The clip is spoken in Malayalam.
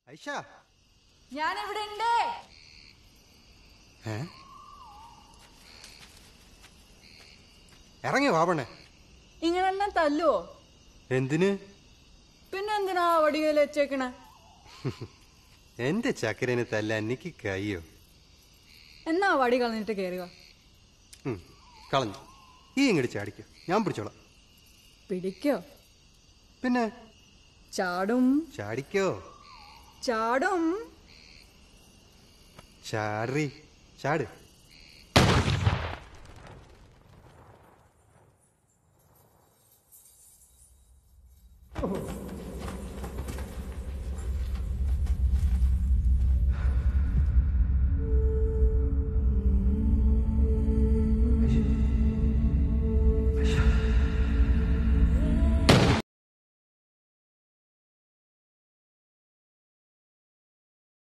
ഐഷ ഞാൻ ഇവിടെ ഉണ്ട് ഏ ഇറങ്ങി വാപണേ ഇങ്ങനെ തല്ലുവോ എന്തിന് പിന്നെ എന്തിനാ വടികയിൽ വെച്ചേക്കണേ എന്റെ ചക്കരന് തല്ലാൻ എനിക്ക് കയ്യോ എന്നാ വടി കളഞ്ഞിട്ട് കയറുക ഉം, കളഞ്ഞു ഈ ഇങ്ങോട്ട് ചാടിക്കോ ഞാൻ പിടിച്ചോളാം പിടിക്കോ പിന്നെ ചാടും ചാടിക്കോ ചാടും ചാടി ചാട്